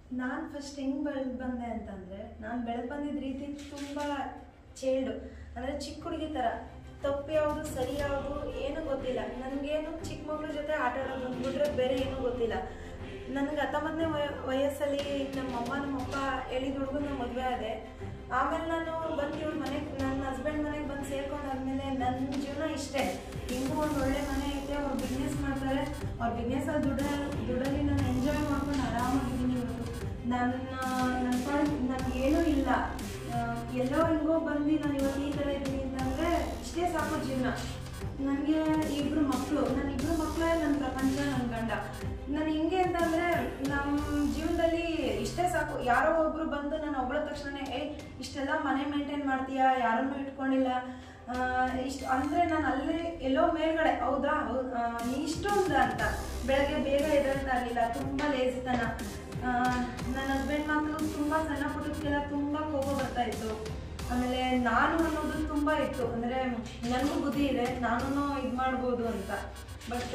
ನಾನು ಫಸ್ಟ್ ಹೆಂಗ್ ಬೆಳೆದು ಬಂದೆ ಅಂತಂದ್ರೆ ನಾನು ಬೆಳೆದು ಬಂದಿದ್ದ ರೀತಿ ತುಂಬಾ ಚೇಲ್ಡು ಅಂದ್ರೆ ಚಿಕ್ಕ ಹುಡುಗಿ ತರ ತಪ್ಪು ಯಾವುದು ಸರಿ ಯಾವುದು ಏನು ಗೊತ್ತಿಲ್ಲ ನನಗೇನು ಚಿಕ್ಕ ಮಗಳ ಜೊತೆ ಆಟ ಆಡೋದು ಅಂದ್ಬಿಟ್ರೆ ಬೇರೆ ಏನೂ ಗೊತ್ತಿಲ್ಲ ನನಗೆ ಹತ್ತೊಂಬತ್ತನೇ ವಯ ವಯಸ್ಸಲ್ಲಿ ನಮ್ಮಮ್ಮ ನಮ್ಮಪ್ಪ ಹೇಳಿದ ಹುಡುಗನ ಮದುವೆ ಆದೆ ಆಮೇಲೆ ನಾನು ಬಂದು ಇವ್ರ ಮನೆಗೆ ನನ್ನ ಹಸ್ಬೆಂಡ್ ಮನೆಗೆ ಬಂದು ಸೇರ್ಕೊಂಡಾದ್ಮೇಲೆ ನನ್ನ ಜೀವನ ಇಷ್ಟೇ ಹಿಂಗೂ ಒಂದು ಒಳ್ಳೆ ಮನೆ ಐತೆ ಅವ್ರು ಬಿಸ್ನೆಸ್ ಮಾಡ್ತಾರೆ ಅವ್ರ ಬಿಸ್ನೆಸ್ಸಲ್ಲಿ ದುಡ್ಡ ದುಡ್ಡಲ್ಲಿ ನಾನು ಎಂಜಾಯ್ ಮಾಡ್ಕೊಂಡು ಆರಾಮಾಗಿದ್ದೀನಿ ಇವತ್ತು ನನ್ನ ನನ್ನ ಪಾಡ್ ನನಗೇನೂ ಇಲ್ಲ ಆ, ಎಲ್ಲೋ ಹಿಂಗೋ ಬಂದು ನಾನು ಇವತ್ತು ಈ ಥರ ಇದ್ದೀನಿ ಅಂತಂದರೆ ಇಷ್ಟೇ ಸಾಕು ಜೀವನ ನನಗೆ ಇಬ್ರು ಮಕ್ಕಳು ನನ್ನ ಇಬ್ರು ಮಕ್ಕಳೇ ನನ್ನ ಪ್ರಪಂಚ ನನ್ನ ಗಂಡ ನಾನು ಹಿಂಗೆ ಅಂತಂದರೆ ನಮ್ಮ ಜೀವನದಲ್ಲಿ ಇಷ್ಟೇ ಸಾಕು ಯಾರೋ ಒಬ್ರು ಬಂದು ನಾನು ಹೊಗಳ ತಕ್ಷಣ ಏ ಇಷ್ಟೆಲ್ಲ ಮನೆ ಮೇಂಟೈನ್ ಮಾಡ್ತೀಯಾ ಯಾರನ್ನೂ ಇಟ್ಕೊಂಡಿಲ್ಲ ಇಷ್ಟು ಅಂದರೆ ನಾನು ಅಲ್ಲಿ ಎಲ್ಲೋ ಮೇಲ್ಗಡೆ ಹೌದಾ ಹೌದು ಆ, ನೀ ಇಷ್ಟೊಂದು ಅಂತ ಬೆಳಗ್ಗೆ ಬೇಗ ಎದ್ದೇಳಕ್ಕಾಗಲಿಲ್ಲ ತುಂಬ ಲೇಜಿತನ ಆ, ನನ್ನ ಹಸ್ಬೆಂಡ್ ಮಕ್ಕಳು ತುಂಬ ಸಣ್ಣ ಪುಟ್ಟಕ್ಕೆಲ್ಲ ತುಂಬ ಕೋಪ ಬರ್ತಾ ಇತ್ತು ಆಮೇಲೆ ನಾನು ಅನ್ನೋದು ತುಂಬ ಇತ್ತು ಅಂದರೆ ನನಗೂ ಬುದ್ಧಿ ಇದೆ ನಾನು ಇದು ಮಾಡ್ಬೋದು ಅಂತ ಬಟ್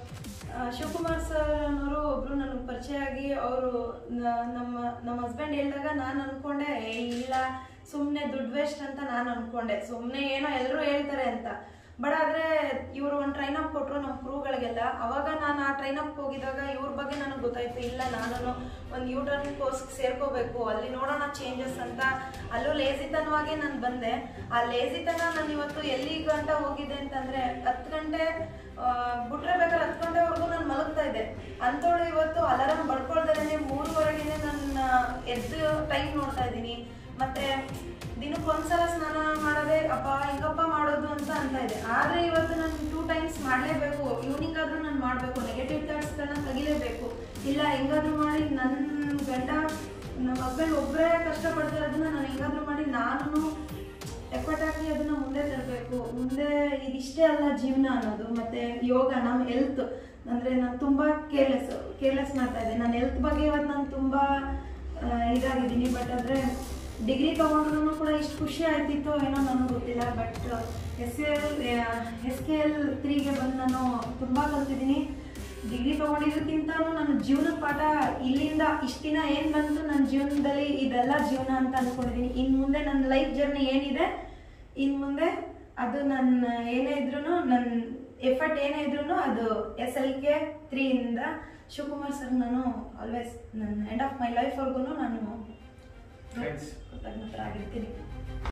ಶಿವಕುಮಾರ್ ಸರ್ ಅನ್ನೋರು ಒಬ್ರು ನನಗೆ ಪರಿಚಯ ಆಗಿ ಅವರು ನಮ್ಮ ನಮ್ಮ ಹಸ್ಬೆಂಡ್ ಹೇಳಿದಾಗ ನಾನು ಅನ್ಕೊಂಡೆ "ಏ, ಇಲ್ಲ ಸುಮ್ಮನೆ ದುಡ್ಡು ವೇಸ್ಟ್ ಅಂತ ನಾನು ಅನ್ಕೊಂಡೆ ಸುಮ್ಮನೆ ಏನೋ ಎಲ್ಲರೂ ಹೇಳ್ತಾರೆ ಅಂತ ಬಟ್ ಆದರೆ ಇವರು ಒಂದು ಟ್ರೈನ್ ಅಪ್ ಕೊಟ್ಟರು ನಮ್ಮ ಕ್ರೂಗಳಿಗೆಲ್ಲ ಅವಾಗ ನಾನು ಆ ಟ್ರೈನ್ ಅಪ್ ಹೋಗಿದಾಗ ಇವ್ರ ಬಗ್ಗೆ ನನಗೆ ಗೊತ್ತಾಯ್ತು ಇಲ್ಲ ನಾನು ಒಂದು ಯೂ ಟರ್ನ್ ಕೋರ್ಸ್ಗೆ ಸೇರ್ಕೋಬೇಕು ಅಲ್ಲಿ ನೋಡೋಣ ಚೇಂಜಸ್ ಅಂತ ಅಲ್ಲೂ ಲೇಜಿತನವಾಗೇ ನಾನು ಬಂದೆ ಆ ಲೇಜಿತನ ನಾನು ಇವತ್ತು ಎಲ್ಲಿ ಗಂಟ ಹೋಗಿದೆ ಅಂತಂದ್ರೆ ಹತ್ತು ಗಂಟೆ ಆ, ಬಿಟ್ರೆ ಬೇಕಾದ್ರೆ ಹತ್ತು ಗಂಟೆವರೆಗೂ ನಾನು ಮಲಗ್ತಾ ಇದ್ದೆ ಅಂಥವಳು ಇವತ್ತು ಅಲಾರಾಮ್ ಬಡ್ಕೊಳ್ದಾರೆ ಮೂರುವರೆಗೆ ನನ್ನ ಎದ್ದು ಟೈಮ್ ನೋಡ್ತಾ ಇದ್ದೀನಿ ಮತ್ತೆ ದಿನಕ್ಕೆ ಒಂದ್ಸಲ ಸ್ನಾನ ಮಾಡೋದೇ ಅಪ್ಪ ಹಿಂಗಪ್ಪ ಮಾಡೋದು ಅಂತ ಅಂತ ಇದೆ ಆದ್ರೆ ಇವತ್ತು ನಾನು ಟೂ ಟೈಮ್ಸ್ ಮಾಡಲೇಬೇಕು ಈವ್ನಿಂಗ್ ಆದ್ರೂ ನಾನು ಮಾಡಬೇಕು ನೆಗೆಟಿವ್ ಥಾಟ್ಸ್ಗಳನ್ನ ತೆಗಿಲೇಬೇಕು ಇಲ್ಲ ಹೆಂಗಾದ್ರೂ ಮಾಡಿ ನನ್ನ ಗಂಡ ನಮ್ಮ ಹಸ್ಬೆಂಡ್ ಒಬ್ಬರೇ ಕಷ್ಟಪಡ್ತಿರೋದನ್ನ ನಾನು ಹೆಂಗಾದ್ರೂ ಮಾಡಿ ನಾನು ಎಫರ್ಟ್ ಹಾಕಿ ಅದನ್ನ ಮುಂದೆ ತರಬೇಕು ಮುಂದೆ ಇದಿಷ್ಟೇ ಅಲ್ಲ ಜೀವನ ಅನ್ನೋದು ಮತ್ತೆ ಯೋಗ ನಮ್ಮ ಹೆಲ್ತ್ ಅಂದ್ರೆ ನಾನು ತುಂಬಾ ಕೇರ್ಲೆಸ್ ಕೇರ್ಲೆಸ್ ಮಾಡ್ತಾ ಇದ್ದೆ ನನ್ನ ಹೆಲ್ತ್ ಬಗ್ಗೆ ಇವತ್ತು ನಾನು ತುಂಬಾ ಆ, ಇದಾಗಿದ್ದೀನಿ ಬಟ್ ಆದ್ರೆ ಡಿಗ್ರಿ ತಗೊಂಡ್ರು ಕೂಡ ಇಷ್ಟು ಖುಷಿ ಆಯ್ತಿತ್ತು ಏನೋ ನನಗೆ ಗೊತ್ತಿಲ್ಲ but S L S K L ತ್ರೀಗೆ ಬಂದು ನಾನು ತುಂಬಾ ಕಲ್ತಿದ್ದೀನಿ ಡಿಗ್ರಿ ತಗೊಂಡಿದ್ದಕ್ಕಿಂತನೂ ನನ್ನ ಜೀವನದ ಪಾಠ ಇಲ್ಲಿಂದ ಇಷ್ಟು ದಿನ ಏನು ಬಂತು ನನ್ನ ಜೀವನದಲ್ಲಿ ಇದೆಲ್ಲ ಜೀವನ ಅಂತ ಅಂದ್ಕೊಂಡಿದ್ದೀನಿ ಇನ್ನು ಮುಂದೆ ನನ್ನ ಲೈಫ್ ಜರ್ನಿ ಏನಿದೆ ಇನ್ನು ಮುಂದೆ ಅದು ನನ್ನ ಏನೇ ಇದ್ರೂ ನನ್ನ ಎಫರ್ಟ್ ಏನೇ ಇದ್ರೂ ಅದು ಎಸ್ ಎಲ್ ಕೆ ತ್ರೀಯಿಂದ ಶಿವಕುಮಾರ್ ಸರ್ ನಾನು ಆಲ್ವೇಸ್ ನನ್ನ ಎಂಡ್ ಆಫ್ ಮೈ ಲೈಫ್ವರೆಗೂ ನಾನು Friends. ಕೃತಜ್ಞತರಾಗಿರ್ತೀನಿ